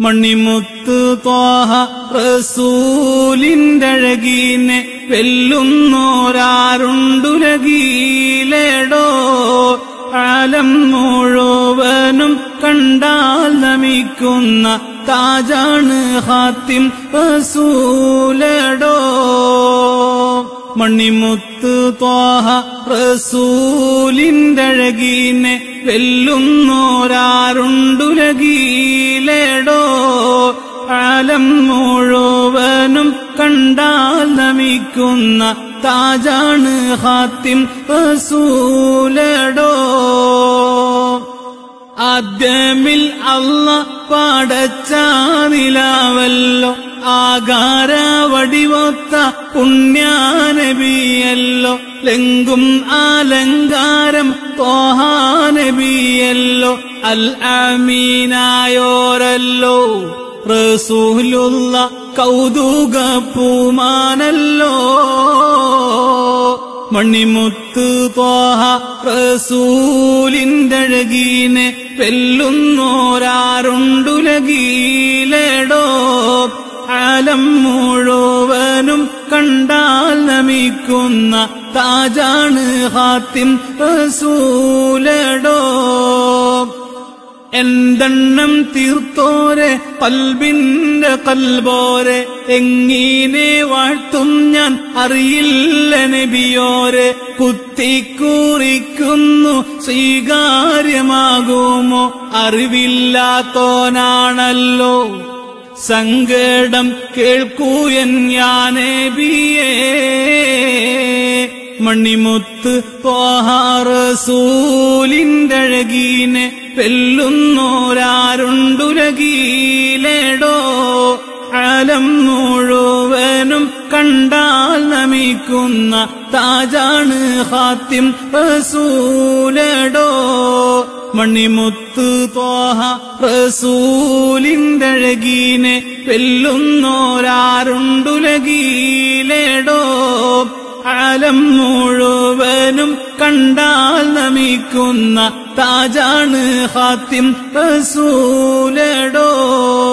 മണിമുത്ത് ത്വാഹ റസൂലിന്റെ അഴകീനെ വെല്ലുന്നോരാരുണ്ടുലകീലേടോ ആലം മുഴുവനും കണ്ടാൽ നമിക്കുന്ന താജാണ് ഹാത്തിം റസൂലടോ മണിമുത്ത് ത്വാഹ റസൂലിന്റെ അഴകീനെ വെല്ലുന്നോരാരുണ്ടുലകീലേടോ ആലം മുഴുവനും കണ്ടാൽ നമിക്കുന്ന താജാണ് ഹാത്തിം റസൂലടോ ആദ്യമിൽ അല്ല പാടച്ചാനിലാവല്ലോ ആകാര വടിവൊത്ത പുണ്യാനബിയല്ലോ ലെങ്കും ആലങ്കാരം തോഹാനബിയല്ലോ അൽ അമീനായോരല്ലോ റസൂലുള്ള കൗതുക പൂമാനല്ലോ മണിമുത്ത് ത്വാഹ റസൂലിന്റെ അഴകീനെ വെല്ലുന്നോരാരുണ്ടുലകീലേടോ ആലം മുഴുവനും കണ്ടാൽ നമിക്കുന്ന താജാണ് ഹാത്തിം റസൂലടോ എന്തെണ്ണം തീർത്തോരെ പൽബിന്റെ കൽബോരെ എങ്ങീനെ വാഴ്ത്തും ഞാൻ അറിയില്ല നബിയോരെ കുത്തിക്കൂറിക്കുന്നു സ്വീകാര്യമാകുമോ അറിവില്ലാത്തോനാണല്ലോ സങ്കടം കേൾക്കൂയൻ ഞാനേബിയേ മണിമുത്ത് റസൂലിന്റെ അഴകീനെ വെല്ലുന്നോരാരുണ്ടുലകീലേടോ ആലം മുഴുവനും കണ്ടാൽ നമിക്കുന്ന താജാണ് ഹാത്തിം റസൂലടോ മണിമുത്ത് ത്വാഹ റസൂലിന്റെ അഴകീനെ വെല്ലുന്നോരാരുണ്ടുലകീലേടോ ആലം മുഴുവനും കണ്ടാൽ നമിക്കുന്ന താജാണ് ഹാത്തിം റസൂലടോ